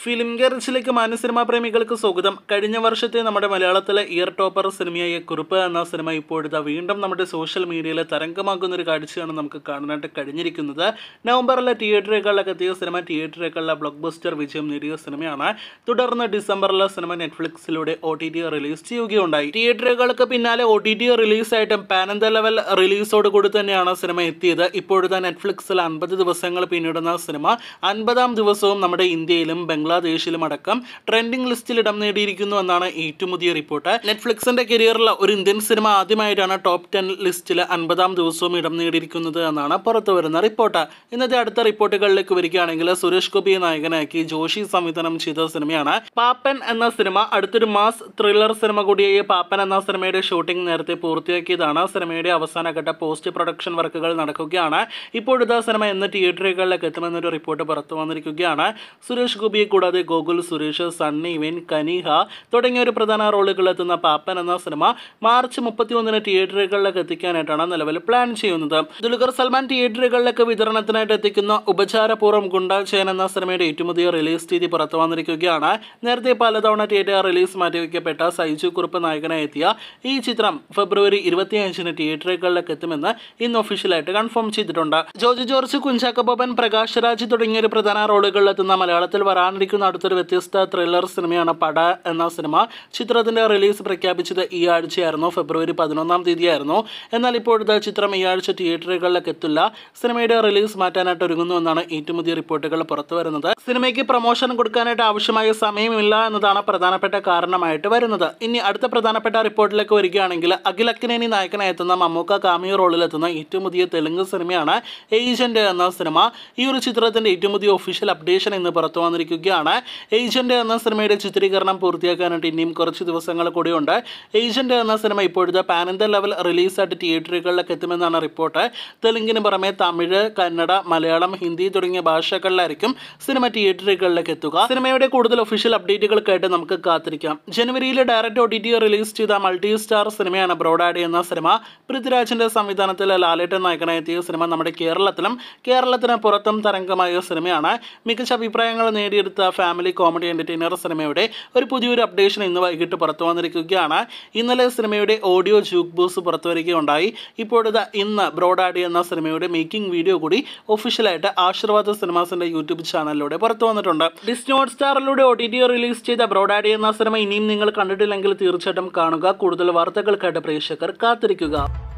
film ഗെറിച്ചിലേക്ക് മാന്യ cinema പ്രേമികൾക്ക് സ്വാഗതം കഴിഞ്ഞ വർഷത്തെ നമ്മുടെ മലയാളത്തിലെ ഇയർ ടോപ്പർ സിനിമയായ കുറിപ്പ് എന്ന സിനിമ ഇപ്പോഴത്തെ വീണ്ടും നമ്മുടെ സോഷ്യൽ മീഡിയയിൽ തരംഗമാക്കുന്ന ഒരു കാഴ്ചയാണ് നമുക്ക് കാണാനായിട്ട് കഴിഞ്ഞിരിക്കുന്നത് നവംബറിലെ തിയേറ്ററുകളിലൊക്കെ എത്തിയ സിനിമ തിയേറ്ററുകളിലെ ബ്ലോക്ക് ബസ്റ്റർ വിജയം നേടിയ സിനിമയാണ് തുടർന്ന് ഡിസംബറിലെ സിനിമ നെറ്റ്ഫ്ലിക്സിലൂടെ ഒ ടി ടി റിലീസ് ചെയ്യുകയുണ്ടായി തിയേറ്ററുകൾക്ക് പിന്നാലെ ഒ ടി ടി റിലീസായിട്ടും പാനന്ത ലെവൽ റിലീസോട് കൂടി തന്നെയാണ് സിനിമ എത്തിയത് ഇപ്പോഴത്തെ നെറ്റ്ഫ്ലിക്സിൽ അൻപത് ദിവസങ്ങൾ പിന്നിടുന്ന സിനിമ അൻപതാം ദിവസവും നമ്മുടെ ഇന്ത്യയിലും ബംഗ്ലാദേശിലും അടക്കം ട്രെൻഡിംഗ് ലിസ്റ്റിൽ ഇടം നേടിയിരിക്കുന്നു എന്നാണ് ഏറ്റവും പുതിയ റിപ്പോർട്ട് നെറ്റ്ഫ്ലിക്സിന്റെ കരിയറിൽ ഒരു ഇന്ത്യൻ സിനിമ ആദ്യമായിട്ടാണ് ടോപ്പ് ടെൻ ലിസ്റ്റിൽ അൻപതാം ദിവസവും ഇടം നേടിയിരിക്കുന്നത് എന്നാണ് പുറത്തു വരുന്ന റിപ്പോർട്ട് ഇന്നത്തെ അടുത്ത റിപ്പോർട്ടുകളിലേക്ക് വരികയാണെങ്കിൽ സുരേഷ് ഗോപിയെ നായകനാക്കി ജോഷി സംവിധാനം ചെയ്ത സിനിമയാണ് പാപ്പൻ എന്ന സിനിമ അടുത്തൊരു മാസ് ത്രില്ലർ സിനിമ കൂടിയായ പാപ്പൻ എന്ന സിനിമയുടെ ഷൂട്ടിംഗ് നേരത്തെ പൂർത്തിയാക്കിയതാണ് സിനിമയുടെ അവസാനഘട്ട പോസ്റ്റ് പ്രൊഡക്ഷൻ വർക്കുകൾ നടക്കുകയാണ് ഇപ്പോഴത്തെ സിനിമ എന്ന് തിയേറ്ററുകളിലേക്ക് എത്തുമെന്നൊരു റിപ്പോർട്ട് പുറത്തു വന്നിരിക്കുകയാണ് സുരേഷ് ഗോപിയെ കൂടാതെ ഗോകുൽ സുരേഷ് സണ്ണി വെൻ കനിഹ തുടങ്ങിയ ഒരു പ്രധാന റോളുകൾ എത്തുന്ന പാപ്പൻ എന്ന സിനിമ മാർച്ച് മുപ്പത്തി ഒന്നിന് തിയേറ്ററുകളിലേക്ക് എത്തിക്കാനായിട്ടാണ് നിലവിൽ പ്ലാൻ ചെയ്യുന്നത് ദുൽഖർ സൽമാൻ തിയേറ്ററുകളിലേക്ക് വിതരണത്തിനായിട്ട് എത്തിക്കുന്ന ഉപചാരപൂർവ്വം ഗുണ്ടാചേൻ എന്ന സിനിമയുടെ ഏറ്റവും പുതിയ റിലീസ് തീയതി പുറത്തു വന്നിരിക്കുകയാണ് നേരത്തെ പലതവണ തിയേറ്റർ റിലീസ് മാറ്റിവെക്കപ്പെട്ട സൈജു കുറുപ്പ് നായകനായി എത്തിയ ഈ ചിത്രം ഫെബ്രുവരി ഇരുപത്തിയഞ്ചിന് തിയേറ്ററുകളിലേക്ക് എത്തുമെന്ന് ഇന്ന് ഒഫീഷ്യലായിട്ട് കൺഫേം ചെയ്തിട്ടുണ്ട് ജോജി ജോർജ് കുഞ്ചാക്ക ബോബൻ പ്രകാശ് രാജ് തുടങ്ങിയ ഒരു പ്രധാന റോളുകളിൽ എത്തുന്ന മലയാളത്തിൽ വരാനിരിക്കുന്ന അടുത്തൊരു വ്യത്യസ്ത ത്രില്ലർ സിനിമയാണ് പട എന്ന സിനിമ ചിത്രത്തിന്റെ റിലീസ് പ്രഖ്യാപിച്ചത് ഈ ആഴ്ചയായിരുന്നു ഫെബ്രുവരി പതിനൊന്നാം തീയതിയായിരുന്നു എന്നാൽ ഇപ്പോഴത്തെ ചിത്രം ഈ ആഴ്ച തിയേറ്ററുകളിലേക്ക് എത്തില്ല സിനിമയുടെ റിലീസ് മാറ്റാനായിട്ട് ഒരുങ്ങുന്നു എന്നാണ് ഏറ്റവും പുതിയ റിപ്പോർട്ടുകൾ പുറത്തു വരുന്നത് സിനിമയ്ക്ക് പ്രൊമോഷൻ കൊടുക്കാനായിട്ട് ആവശ്യമായ സമയമില്ല എന്നതാണ് പ്രധാനപ്പെട്ട കാരണമായിട്ട് വരുന്നത് ഇനി അടുത്ത പ്രധാനപ്പെട്ട റിപ്പോർട്ടിലേക്ക് വരികയാണെങ്കിൽ അഖിൽ അക്കിനേനി നായകനായി എത്തുന്ന മമ്മൂക്ക കാമിയോ റോളിൽ എത്തുന്ന ഏറ്റവും പുതിയ തെലുങ്ക് സിനിമയാണ് ഏജന്റ് എന്ന സിനിമ ഈ ഒരു ചിത്രത്തിന്റെ ഏറ്റവും പുതിയ ഒഫീഷ്യൽ അപ്ഡേഷൻ ഇന്ന് പുറത്തു വന്നിരിക്കുകയാണ് ഏജന്റ് എന്ന സിനിമയുടെ ചിത്രീകരണം പൂർത്തിയാക്കാനായിട്ട് ഇനിയും കുറച്ച് ദിവസങ്ങൾ കൂടിയുണ്ട് ഏജന്റ് എന്ന സിനിമ ഇപ്പോഴത്തെ പാനന്ത ലെവൽ റിലീസായിട്ട് തിയേറ്ററുകളിലേക്ക് എത്തുമെന്നാണ് റിപ്പോർട്ട് തെലുങ്കിന് പുറമെ തമിഴ് കന്നഡ മലയാളം ഹിന്ദി തുടങ്ങിയ ഭാഷകളിലായിരിക്കും സിനിമ തിയേറ്ററുകളിലേക്ക് എത്തുക സിനിമയുടെ കൂടുതൽ ഒഫീഷ്യൽ അപ്ഡേറ്റുകൾക്കായിട്ട് നമുക്ക് കാത്തിരിക്കാം ജനുവരിയിൽ direct O T T release ചെയ്ത മൾട്ടി സ്റ്റാർ സിനിമയാണ് ബ്രോഡാഡി എന്ന സിനിമ പൃഥ്വിരാജിന്റെ സംവിധാനത്തിൽ ലാലേട്ടൻ നായകനായെത്തിയ സിനിമ നമ്മുടെ കേരളത്തിലും കേരളത്തിന് പുറത്തും തരംഗമായ സിനിമയാണ് മികച്ച അഭിപ്രായങ്ങൾ നേടിയെടുത്ത ഫാമിലി കോമഡി എന്റർടൈനർ സിനിമയുടെ ഒരു പുതിയൊരു അപ്ഡേഷൻ ഇന്ന് വൈകിട്ട് പുറത്തു വന്നിരിക്കുകയാണ് ഇന്നലെ സിനിമയുടെ ഓഡിയോ ജൂക്ക് ബൂസ് പുറത്തു വരികയുണ്ടായി ഇപ്പോഴത്തെ ഇന്ന് ബ്രോഡാഡി എന്ന സിനിമയുടെ മേക്കിംഗ് വീഡിയോ കൂടി ഒഫീഷ്യലായിട്ട് ആശീർവാദ സിനിമാസിന്റെ യൂട്യൂബ് ചാനലിലൂടെ പുറത്തു വന്നിട്ടുണ്ട് ഡിസ്നി ഹോട്ട് സ്റ്റാറിലൂടെ ഒ ടി ടി റിലീസ് ചെയ്ത ബ്രോഡാഡി എന്ന സിനിമ ഇനിയും നിങ്ങൾ കണ്ടിട്ടില്ലെങ്കിൽ തീർച്ചയായിട്ടും കാണുക കൂടുതൽ വാർത്തകൾക്കായിട്ട് പ്രേക്ഷകർ കാത്തിരിക്കുക